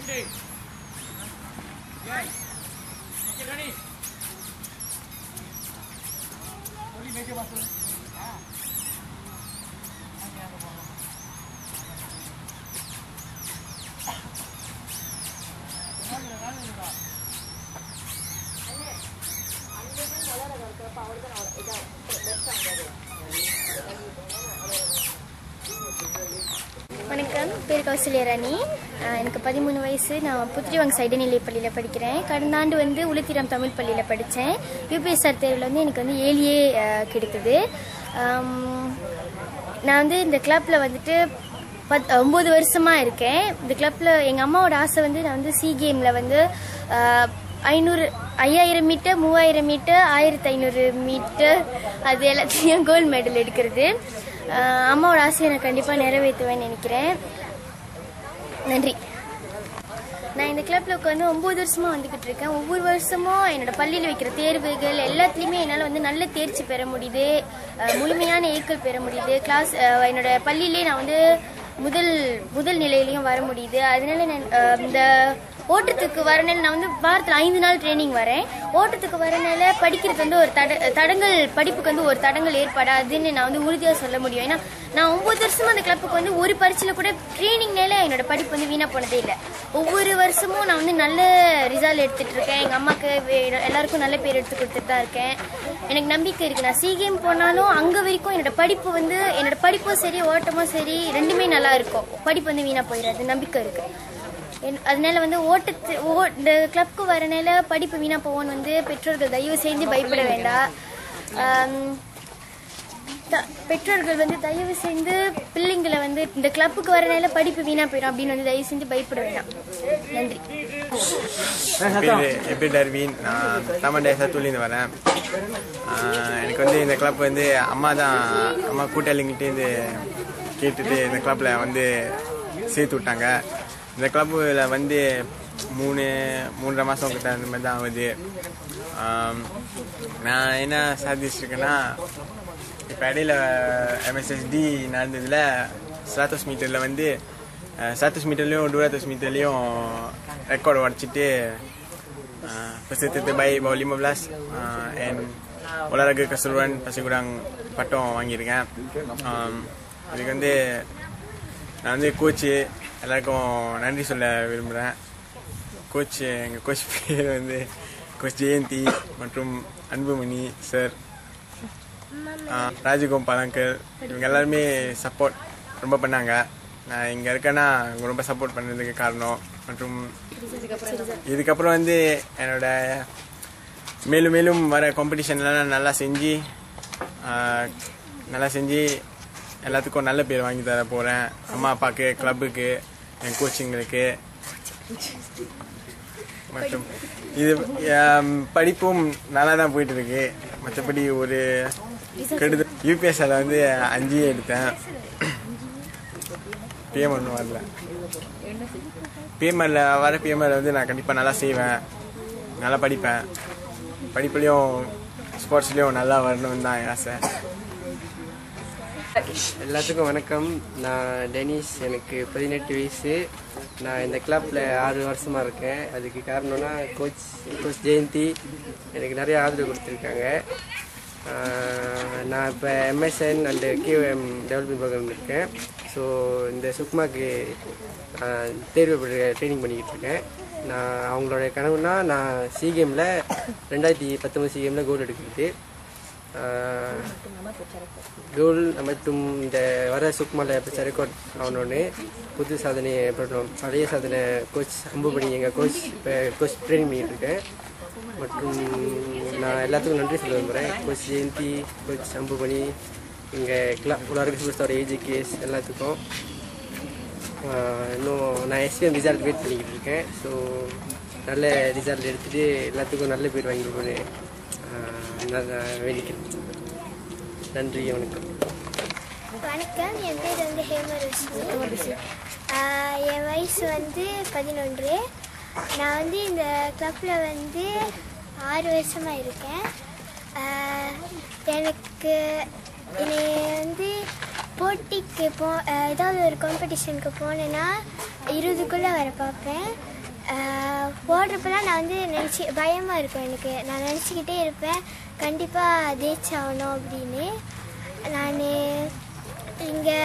வணக்கம் பேர் கௌசல்யா ராணி ஆஹ் எனக்கு பதிமூணு வயசு நான் புத்திரிவாங்க சைடநிலை பள்ளியில் படிக்கிறேன் கடந்த ஆண்டு வந்து உளுத்திரம் தமிழ் பள்ளியில் படித்தேன் யூபிஎஸ்ஆர் தேர்வில் வந்து எனக்கு வந்து ஏழியே கிடைத்தது ஆம், நான் வந்து இந்த கிளப்பில் வந்துட்டு பத் ஒம்பது வருஷமாக இருக்கேன் இந்த கிளப்பில் எங்கள் அம்மாவோட ஆசை வந்து நான் வந்து சி கேமில் வந்து ஆஹ், ஐநூறு ஐயாயிரம் மீட்டர் மூவாயிரம் மீட்டர் ஆயிரத்தி ஐநூறு மீட்டர் அது எல்லாத்தையும் கோல்டு மெடல் எடுக்கிறது ஆஹ் அம்மாவோட ஆசையை நான் கண்டிப்பாக நிறைவேற்றுவேன்னு நினைக்கிறேன் நன்றி நான் இந்த கிளப்ல உட்காந்து ஒம்பது வருஷமா வந்துகிட்டு இருக்கேன் ஒவ்வொரு வருஷமும் என்னோட பள்ளியில் வைக்கிற தேர்வுகள் எல்லாத்துலேயுமே என்னால் வந்து நல்ல தேர்ச்சி பெற முடியுது அஹ் முழுமையான ஏக்கள் பெற முடியுது கிளாஸ் அஹ் என்னோட பள்ளியிலே நான் வந்து முதல் முதல் நிலையிலையும் வர முடியுது அதனால நான் அஹ் இந்த ஓட்டத்துக்கு வரனால நான் வந்து வாரத்தில் ஐந்து நாள் ட்ரைனிங் வரேன் ஓட்டத்துக்கு வரனால படிக்கிறது வந்து ஒரு தட தடங்கள் படிப்புக்கு வந்து ஒரு தடங்கள் ஏற்படாதுன்னு நான் வந்து உறுதியாக சொல்ல முடியும் ஏன்னா நான் ஒன்பது வருஷமா அந்த கிளப்புக்கு வந்து ஒரு பரீட்சையில் கூட ட்ரைனிங்னால என்னோட படிப்பு வந்து வீணாக போனதே இல்லை ஒவ்வொரு வருஷமும் நான் வந்து நல்ல ரிசல்ட் எடுத்துட்டு இருக்கேன் எங்கள் அம்மாவுக்கு வே- எல்லாருக்கும் நல்ல பேர் எடுத்து கொடுத்துட்டு தான் இருக்கேன் எனக்கு நம்பிக்கை இருக்கு நான் சி கேம் போனாலும் அங்கே வரைக்கும் என்னோட படிப்பு வந்து என்னோட படிப்பும் சரி ஓட்டமும் சரி ரெண்டுமே நல்லா இருக்கும் படிப்பு வந்து வீணாக போயிடாது நம்பிக்கை இருக்கு என்- அதனால வந்து ஓட்டத்து ஓ இந்த கிளப்க்கு வரனால படிப்பு வீணா போவோன்னு வந்து பெற்றோர்கள் தயவு செஞ்சு பயப்பட வேண்டாம் ஆம், த- பெற்றோர்கள் வந்து தயவு செஞ்சு பிள்ளைங்களை வந்து இந்த கிளப்புக்கு வரனால படிப்பு வீணா போயிடும் அப்படின்னு வந்து தயவு செஞ்சு பயப்பட வேண்டாம் நன்றி என் பேர் என் பேர் டர்வின் நான் தமிழ் சத்துலேருந்து வரேன் ஆஹ் எனக்கு வந்து இந்த கிளப் வந்து அம்மா தான் அம்மா கூட்டாளிங்கிட்டேருந்து கேட்டுட்டு இந்த கிளப்பில் வந்து சேர்த்து விட்டாங்க இந்த கிளப்பில் வந்து மூணு மூன்றரை மாதம் கிட்ட அந்த மாதிரி தான் ஆகுது ஆம், நான் என்ன சாதிச்சிருக்கேன்னா இப்போ இடையில எம்எஸ்எஸ்டி நடந்ததில் ஸ்ராத்தஸ் மீட்டரில் வந்து சாத்தஸ் மீட்டர்லையும் டூராத்தஸ் மீட்டர்லையும் ரெக்கார்டு உடச்சிட்டு peserta terbaik bawah 15 uh, and olahraga keseluruhan Pasir Gudang பட்டம் வாங்கியிருக்கேன் um, இதுக்கு வந்து நான் வந்து கோச்சு எல்லாருக்கும் நன்றி சொல்ல விரும்புகிறேன் கோச் எங்கள் கோச் பேர் வந்து கோச் ஜெயந்தி மற்றும் அன்புமணி சார் ராஜகோபால் அங்கிள் இவங்க எல்லாருமே சப்போர்ட் ரொம்ப பண்ணாங்க நான் இங்கே இருக்கேன்னா அவங்க ரொம்ப சப்போர்ட் பண்ணதுக்கு காரணம் மற்றும் இதுக்கப்புறம் வந்து என்னோட மேலும் மேலும் வர காம்படிஷன்லாம் நல்லா செஞ்சு ஆஹ், நல்லா செஞ்சு எல்லாத்துக்கும் நல்ல பேர் வாங்கி தர போகிறேன் அம்மா அப்பாவுக்கு கிளப்புக்கு என் கோச்சிங்களுக்கு மற்றும் இது ஆம், படிப்பும் நல்லா தான் போயிட்டு இருக்கு மற்றபடி ஒரு கெடுதல் யூபிஎஸ்சில் வந்து அஞ்சு எடுத்தேன் பிஎம் ஒன்றும் வரல பிஎம்ஆரில் வர பிஎம்ஆரில் வந்து நான் கண்டிப்பாக நல்லா செய்வேன் நல்லா படிப்பேன் படிப்புலேயும் ஸ்போர்ட்ஸ்லேயும் நல்லா வரணும்னு தான் என் ஆசை எல்லாத்துக்கும் வணக்கம் நான் டெனிஸ் எனக்கு பதினெட்டு வயசு நான் இந்த கிளப்பில் ஆறு வருஷமாக இருக்கேன் அதுக்கு காரணம்னா கோச் கோச் ஜெயந்தி எனக்கு நிறைய ஆதரவு கொடுத்துருக்காங்க ஆஹ் நான் இப்போ MSN and QM development program இருக்கேன் ஸோ இந்த சுக்மாக்கு ஆஹ் தேர்வு ட்ரைனிங் பண்ணிக்கிட்டு இருக்கேன் நான் அவங்களோட கனவுனா நான் சி கேமில் ரெண்டாயிரத்தி பத்தொம்பது சி கேமில் கோல் எடுக்கிறது ஆஹ் கோல் மற்றும் இந்த வர சுக்மால பிடிச்ச ரெக்கார்ட் ஆகணும்னு புது சாதனை பண்ணணும் பழைய சாதனை கோச் அம்புமணி எங்கள் கோச் இப்போ கோச் ட்ரைனிங் பண்ணிட்டு இருக்கேன் மற்றும் நான் எல்லாத்துக்கும் நன்றி சொல்ல விரும்புகிறேன் கோச் ஜெயந்தி கோச் அம்புமணி எங்கள் கிளா உலக சூப்பர் ஏஜி கேஸ் எல்லாத்துக்கும் ஆஹ் இன்னும் நான் எஸ்பிஎம் ரிசல்ட் வெயிட் பண்ணிக்கிட்டு இருக்கேன் ஸோ நல்ல ரிசல்ட் எடுத்துகிட்டு எல்லாத்துக்கும் நல்ல பேர் வாங்கி கொடுக்கணும்னு ஆஹ் நான் நான் வேண்டிக்கிறேன் நன்றி வணக்கம் வணக்கம் என் பேர் வந்து ஹேமருஷ்ணி ஆஹ் என் வயசு வந்து பதினொன்று நான் வந்து இந்த கிளப்பில் வந்து ஆறு வருஷமாக இருக்கேன் ஆஹ் எனக்கு என்னை வந்து போட்டிக்கு போ ஆஹ் ஏதாவது ஒரு காம்படிஷனுக்கு போனேன்னா இருபதுக்குள்ளே வர பார்ப்பேன் ஆஹ் ஓடுறப்பெல்லாம் நான் வந்து நினச்சி பயமாக இருக்கும் எனக்கு நான் நினச்சிக்கிட்டே இருப்பேன் கண்டிப்பாக ஜெயிச்சாகணும் அப்படின்னு நான் இங்கே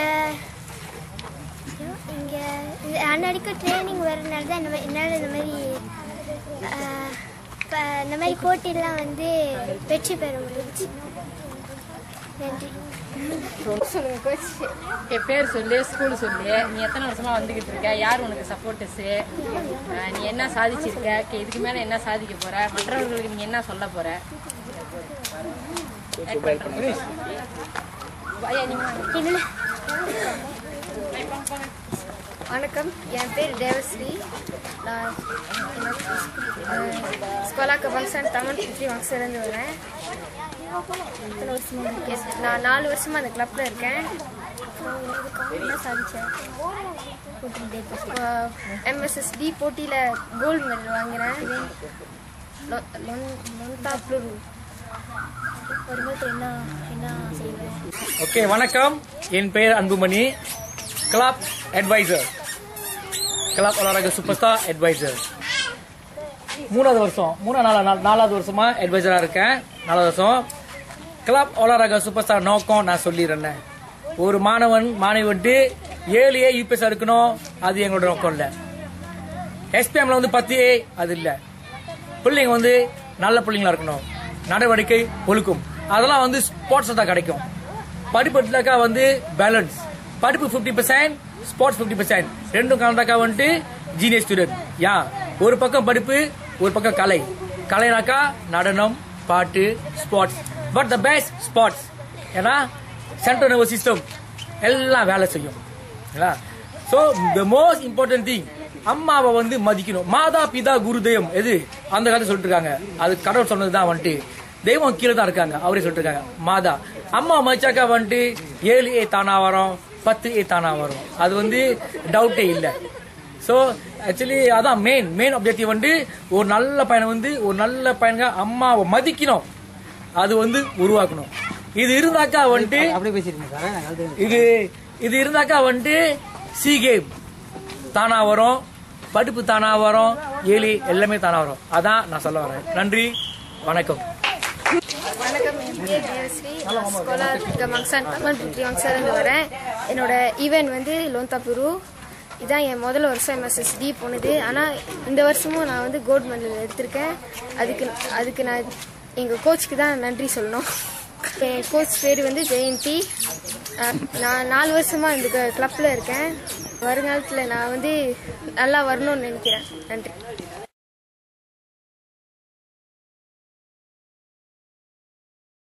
இங்கே அன்னடிக்கு ட்ரைனிங் வரனால தான் இந்த மாதிரி என்னால் இந்த மாதிரி ஆஹ், ப- இந்த மாதிரி போட்டியெல்லாம் வந்து வெற்றி பெற முடிஞ்சுச்சு நன்றி சொல்லுங்க கோச் என் பேர் சொல்லு ஸ்கூல் சொல்லு நீ எத்தனை வருஷமா வந்துகிட்டு இருக்க யார் உனக்கு சப்போர்ட்டர்ஸு நீ என்ன சாதிச்சிருக்க கே- இதுக்கு மேல என்ன சாதிக்க போற மற்றவர்களுக்கு நீங்க என்ன சொல்ல போற ஐயா, நீங்க வாங்க. வணக்கம் என் பேர் தேவஸ்ரீ நான் ஸ்கோலா கபால்சான் தமிழ் புத்தி வாக்ஸிலேருந்து வரேன் எத்தனை வருஷமா Yes, நான் நாலு வருஷமா அந்த கிளப்ல இருக்கேன் என்ன சாதிச்சேன் எம்எஸ்எஸ்டி போட்டியில் கோல்டு மெடல் வாங்கினேன் லொ- லொன்- லொந்தா ப்ளூரு வரும்போது என்ன என்ன செய்வேன் ஓகே வணக்கம் என் பெயர் அன்புமணி கிளப் அட்வைசர் கிளப் ஒலரக சூப்பர் ஸ்டார் அட்வைசர் மூணாவது வருஷம் மூணா நாலா நாலா- நாலாவது வருஷமா அட்வைசரா இருக்கேன் நாலாவது வருஷம் கிளப் ஒலரக சூப்பர் ஸ்டார் நோக்கம் நான் சொல்லிடுறேன் ஒரு மாணவன் மாணவி வந்துட்டு ஏழு ஏ யூபிஎஸ் எடுக்கணும் அது எங்களோட நோக்கம் இல்லை எஸ்பிஎம்ல வந்து பத்து ஏ அது இல்லை பிள்ளைங்க வந்து நல்ல பிள்ளைங்களா இருக்கணும் நடவடிக்கை ஒழுக்கும் அதெல்லாம் வந்து ஸ்போர்ட்ஸ் தான் கிடைக்கும் படிப்பு எடுத்தாக்கா வந்து பேலன்ஸ் படிப்பு fifty percent sports fifty percent ரெண்டும் கலந்தாக்கா வந்துட்டு ஜீனியர் ஸ்டூடெண்ட் யா ஒரு பக்கம் படிப்பு ஒரு பக்கம் கலை கலைனாக்கா நடனம் பாட்டு sports but the best sports ஏன்னா சென்ட்ரல் நர்வஸ் சிஸ்டம் எல்லாம் வேலை செய்யும் so the most important thing அம்மாவை வந்து மதிக்கணும் மாதா பிதா குரு தெய்வம் எது அந்த காலத்துல சொல்லிட்டு இருக்காங்க அது கடவுள் சொன்னதுதான் வந்துட்டு தெய்வம் கீழே தான் இருக்காங்க அவரே சொல்லிட்டு இருக்காங்க மாதா அம்மா மதிச்சாக்கா வந்துட்டு ஏழு ஏ தானா வரும் பத்து ஏ தானா வரும் அது வந்து டவுட்டே இல்லை ஸோ ஆக்சுவலி அதான் மெயின் மெயின் objective வந்து ஒரு நல்ல பையனை வந்து ஒரு நல்ல பையனுங்க அம்மாவை மதிக்கணும் அது வந்து உருவாக்கணும் இது இருந்தாக்கா வந்துட்டு இது இது இருந்தாக்கா வந்துட்டு சி கேம் தானா வரும் படிப்பு தானா வரும் ஏலி எல்லாமே தானா வரும் அதான் நான் சொல்ல வரேன் நன்றி வணக்கம் வணக்கம் என் பேர் தேவஸ்ரீ ஸ்காலர் மங்சான் தமிழ் புத்ரி மங்சாலேருந்து வரேன் என்னோட ஈவெண்ட் வந்து லோந்தாபுரு இதான் என் முதல் வருஷம் எம்எஸ்எஸ்டி போனது ஆனால் இந்த வருஷமும் நான் வந்து கோல்டு மெடல் எடுத்திருக்கேன் அதுக்கு அதுக்கு நான் எங்கள் கோச்சுக்கு தான் நன்றி சொல்லணும் என் கோச் பேர் வந்து ஜெயந்தி அஹ் நான் நாலு வருஷமாக இந்த கிளப்பில் இருக்கேன் வருங்காலத்தில் நான் வந்து நல்லா வரணும்னு நினைக்கிறேன் நன்றி